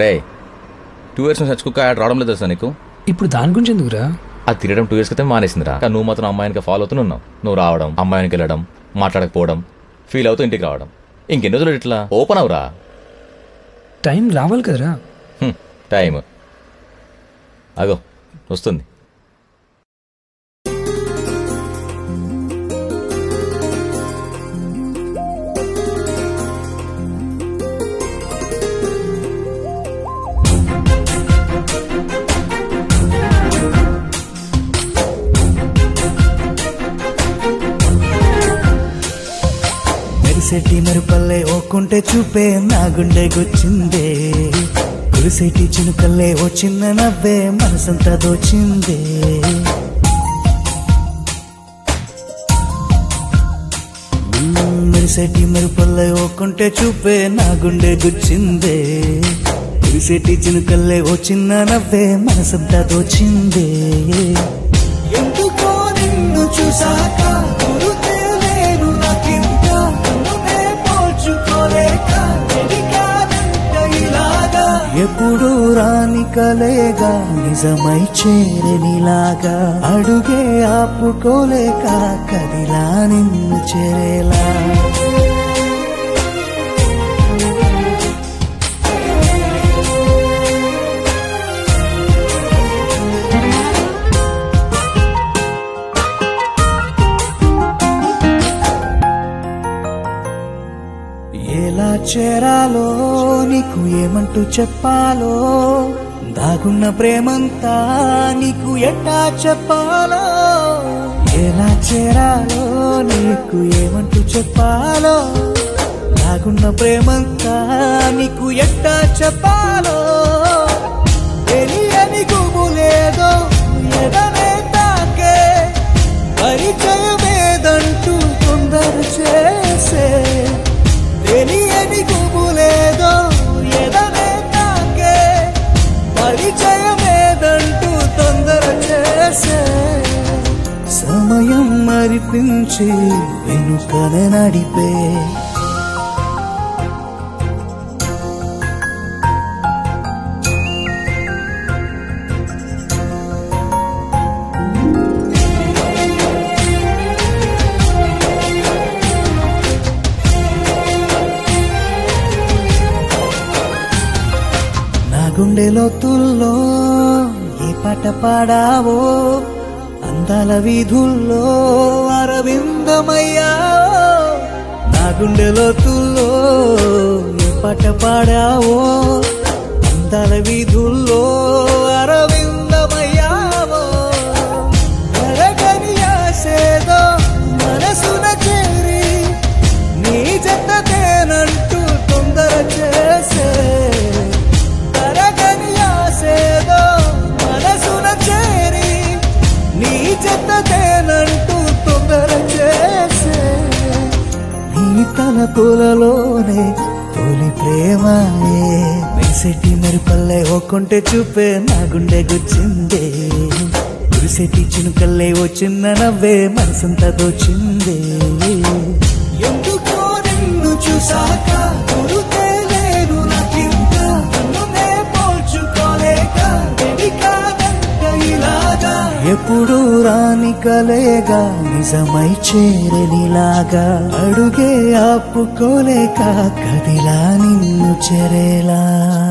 రే two years నుంచి చచ్చుకుక్క add రావడం లేదు తెలుసా నీకు ఇప్పుడు దాని గురించి ఎందుకురా అది తిరగడం టూ ఇయర్స్ క్రితం మానేసిందిరా కానీ నువ్వు మాత్రం అమ్మాయినికి ఫాలో అవుతున్నావు నువ్వు రావడం అమ్మాయినికి వెళ్ళడం మాట్లాడకపోవడం ఫీల్ అవుతూ ఇంటికి రావడం ఇంకెన్ని రోజులు ఇట్లా ఓపెన్ అవురా టైం రావాలి కదరా హ్మ్, టైం అగో వస్తుంది మెరిసెట్టి మెరుపల్లే ఓకుంటే చూపే నా గుండె గుచ్చిందే కురిసేటి చినుకల్లే ఓ చిన్న నవ్వే మనసంతా దోచిందే మ్మ్, మెరిసెట్టి మెరుపల్లే ఓకుంటే చూపే నా గుండె గుచ్చిందే కురిసేటి చినుకల్లే ఓ చిన్న నవ్వే మనసంతా దోచిందే ఎందుకో నిన్ను చూసాక గురుతే లేను నాకింత నన్నునే పోల్చుకోలేక ఎదిగానంట ఇలాగా ఎప్పుడు రాని కలేగా నిజమై చేరనిలాగా అడుగే ఆపుకోలేక కదిలా నిన్ను చేరేలా ఎలా చేరాలో నీకు ఏమంటూ చెప్పాలో దాగున్న ప్రేమంతా నీకు ఎట్టా చెప్పాలో ఎలా చేరాలో నీకు ఏమంటూ చెప్పాలో దాగున్న ప్రేమంతా నీకు ఎట్టా చెప్పాలో తెలియని గుబులేదో ఎదనే తాకే పరిచయమేదంటూ తొందర చేసే తెలియని గుబులేదో ఎదనే తాకే పరిచయమేదంటూ తొందర చేసే సమయం మరిపించి వెనుకనే నడిపే నా గుండె లోతుల్లో ఏ పాట పాడావో అందాల వీధుల్లో అరవిందమయ్యావో నా గుండె లోతుల్లో ఏ పాట పాడావో అందాల వీధుల్లో అరవిందమయ్యావో ఎరగని ఆశేదో మనసున చేరి నీ జతనేనంటూ తొందర చేసే తరగని ఆశేదో మనసున చేరి నీ జతనేనంటూ తొందర చేసే నీ తలపులలోనే తొలి ప్రేమాయే మెరిసెట్టి మెరుపల్లే ఒక్కొంటే చూపే నా గుండె గుచ్చిందే కురిసెట్టి చినుకల్లే ఓ చిన్న నవ్వే మనసంతా దోచిందే ఎందుకో నిన్ను చూసాక గురుతే లేను నాకింత నన్నునే పోల్చుకోలేక వెలికాదంట ఇలాగా ఎప్పుడు రాని కలేగా నిజమై చేరనిలాగా అడుగే ఆపుకోలేక కదిలా నిన్ను చెరేలా